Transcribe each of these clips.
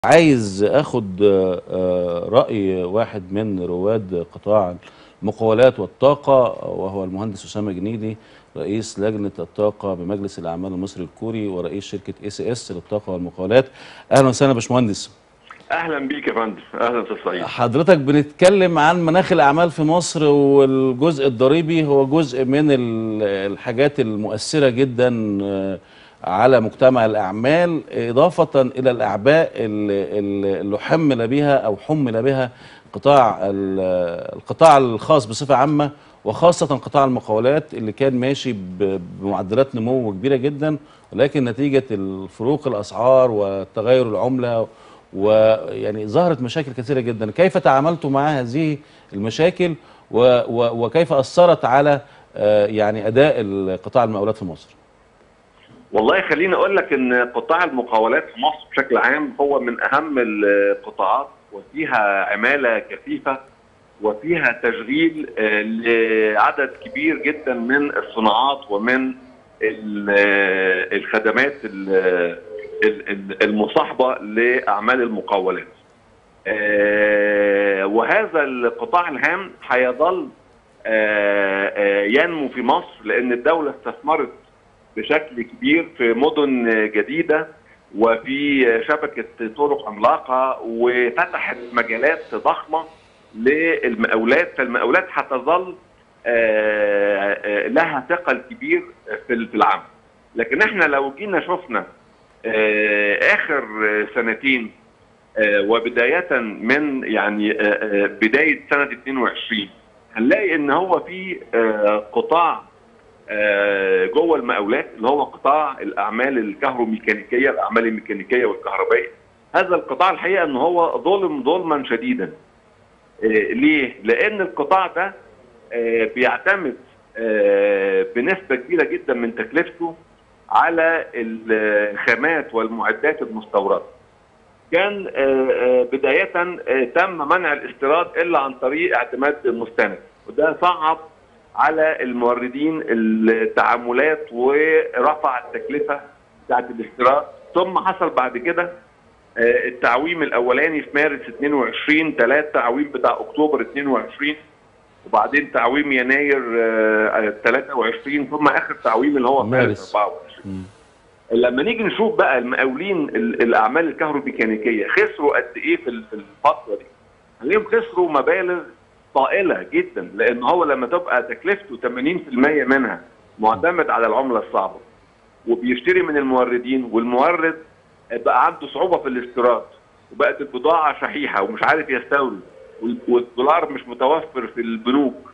عايز اخد آه، رأي واحد من رواد قطاع المقاولات والطاقة وهو المهندس أسامة جنيدي رئيس لجنة الطاقة بمجلس الأعمال المصري الكوري ورئيس شركة اي سي اس للطاقة والمقاولات أهلا وسهلا يا باشمهندس اهلا بيك يا فندم اهلا استاذ سعيد حضرتك بنتكلم عن مناخ الأعمال في مصر والجزء الضريبي هو جزء من ال- الحاجات المؤثرة جدا آه، على مجتمع الأعمال إضافة إلى الأعباء اللي اللي حمل بها أو حمل بها قطاع ال- القطاع الخاص بصفة عامة وخاصة قطاع المقاولات اللي كان ماشي ب- بمعدلات نمو كبيرة جدا ولكن نتيجة الفروق الأسعار وتغير العملة ويعني ظهرت مشاكل كثيرة جدا كيف تعاملتوا مع هذه المشاكل و و وكيف أثرت على آه، يعني أداء قطاع المقاولات في مصر والله خليني اقول لك ان قطاع المقاولات في مصر بشكل عام هو من اهم القطاعات وفيها عماله كثيفه وفيها تشغيل آه، لعدد كبير جدا من الصناعات ومن ال- آه، الخدمات ال- ال- ال- المصاحبه لاعمال المقاولات. آه، وهذا القطاع الهام هيظل آه، آه، ينمو في مصر لان الدوله استثمرت بشكل كبير في مدن جديده وفي شبكه طرق عملاقه وفتحت مجالات ضخمه للمقاولات فالمقاولات هتظل آه، آه، لها ثقل كبير في في العمل لكن احنا لو جينا شفنا آه، اخر سنتين آه، وبدايه من يعني آه، آه، بدايه سنه 22 هنلاقي ان هو في آه، قطاع آه، جوه المقاولات اللي هو قطاع الاعمال الكهروميكانيكيه الاعمال الميكانيكيه والكهربائيه هذا القطاع الحقيقه ان هو ظلم ظلما شديدا آه، ليه؟ لان القطاع ده آه، بيعتمد آه، بنسبه كبيره جدا من تكلفته على الخامات والمعدات المستورده كان آه، آه، بداية آه، تم منع الاستيراد إلا عن طريق اعتماد مستند وده صعب على الموردين التعاملات ورفع التكلفة بتاعت الاستيراد ثم حصل بعد كده آه، التعويم الأولاني في مارس 22 ثلاث تعويم بتاع أكتوبر 22 وبعدين تعويم يناير آه، 23 ثم آخر تعويم اللي هو مارس. مارس 24 مم. لما نيجي نشوف بقى المقاولين ال- الاعمال الكهروميكانيكيه خسروا قد ايه في ال- في الفتره دي؟ هنلاقيهم خسروا مبالغ طائله جدا لان هو لما تبقى تكلفته 80% منها معتمد على العمله الصعبه وبيشتري من الموردين والمورد بقى عنده صعوبه في الاستيراد وبقت البضاعه شحيحه ومش عارف يستورد وال- والدولار مش متوفر في البنوك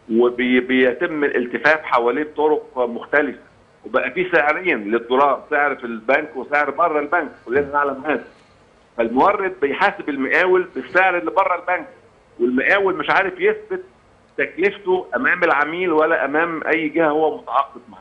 وبيتم الالتفاف حواليه بطرق مختلفه وبقى في سعرين للدولار سعر في البنك وسعر بره البنك كلنا نعلم هذا فالمورد بيحاسب المقاول بالسعر اللي بره البنك والمقاول مش عارف يثبت تكلفته امام العميل ولا امام اي جهه هو متعاقد معاها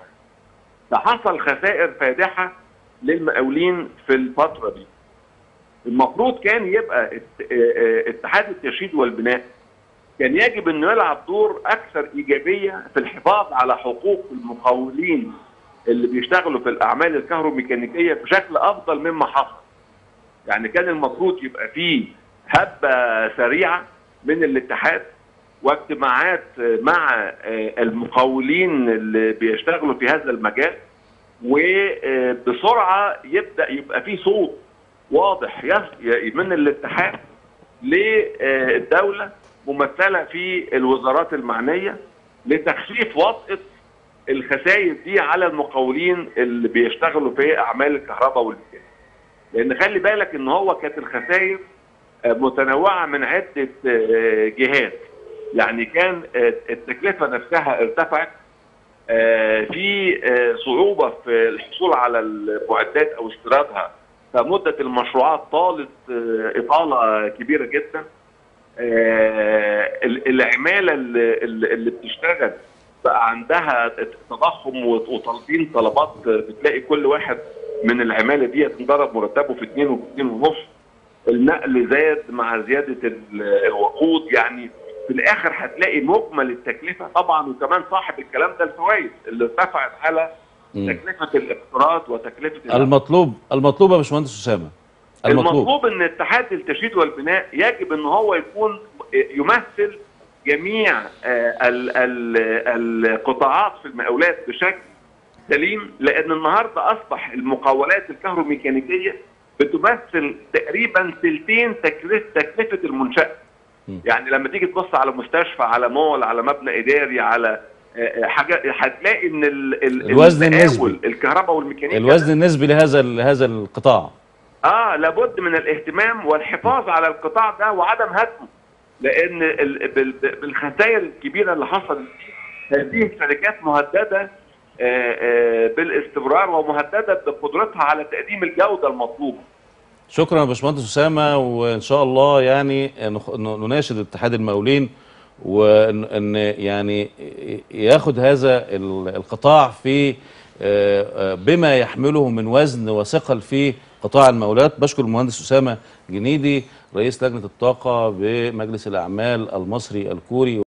فحصل خسائر فادحه للمقاولين في الفتره دي المفروض كان يبقى ات- اه- اه- اتحاد الترشيد والبناء كان يجب انه يلعب دور اكثر ايجابيه في الحفاظ على حقوق المقاولين اللي بيشتغلوا في الاعمال الكهروميكانيكيه بشكل افضل مما حصل. يعني كان المفروض يبقى فيه هبه سريعه من الاتحاد واجتماعات مع آه، المقاولين اللي بيشتغلوا في هذا المجال وبسرعه يبدا يبقى فيه صوت واضح يص- من الاتحاد للدوله ممثله في الوزارات المعنيه لتخفيف وطأة الخسائر دي على المقاولين اللي بيشتغلوا في اعمال الكهرباء والميكانيكا. لان خلي بالك ان هو كانت الخسائر آه، متنوعه من عده آه، جهات. يعني كان آه، التكلفه نفسها ارتفعت آه، في آه، صعوبه في الحصول على المعدات او استيرادها فمده المشروعات طالت آه، اطاله كبيره جدا آه، ال- العماله اللي, اللي اللي بتشتغل بقى عندها تضخم وط- وطالبين طلبات آه، بتلاقي كل واحد من العماله دي انضرب مرتبه في اتنين وفي اتنين ونص النقل زاد مع زياده ال- الوقود يعني في الاخر هتلاقي مجمل التكلفه طبعا وكمان صاحب الكلام ده الفوائد اللي ارتفعت على مم. تكلفه الاقتراض وتكلفه العمل. المطلوب المطلوب يا باشمهندس أسامة المطلوب. المطلوب ان اتحاد التشييد والبناء يجب ان هو يكون يمثل جميع آه، ال- ال- القطاعات في المقاولات بشكل سليم لان النهارده اصبح المقاولات الكهروميكانيكيه بتمثل تقريبا ثلثين تكلفه تكلفه المنشاه. م. يعني لما تيجي تبص على مستشفى على مول على مبنى اداري على آه، آه، حاجه هتلاقي ان ال- ال- الوزن المقاول، النسبي. الكهرباء والميكانيكا الوزن النسبي لهذا ال- هذا القطاع اه لابد من الاهتمام والحفاظ على القطاع ده وعدم هدمه لان ال- بال- بالخسائر الكبيره اللي حصلت دي، هذه الشركات مهدده آه، آه، بالاستمرار ومهدده بقدرتها على تقديم الجوده المطلوبه شكرا يا باشمهندس اسامه وان شاء الله يعني نخ- ن- نناشد اتحاد المقاولين وان إن يعني ياخد هذا ال- القطاع في آه، آه، بما يحمله من وزن وثقل في قطاع المقاولات بشكر المهندس اسامه جنيدي رئيس لجنه الطاقه بمجلس الاعمال المصري الكوري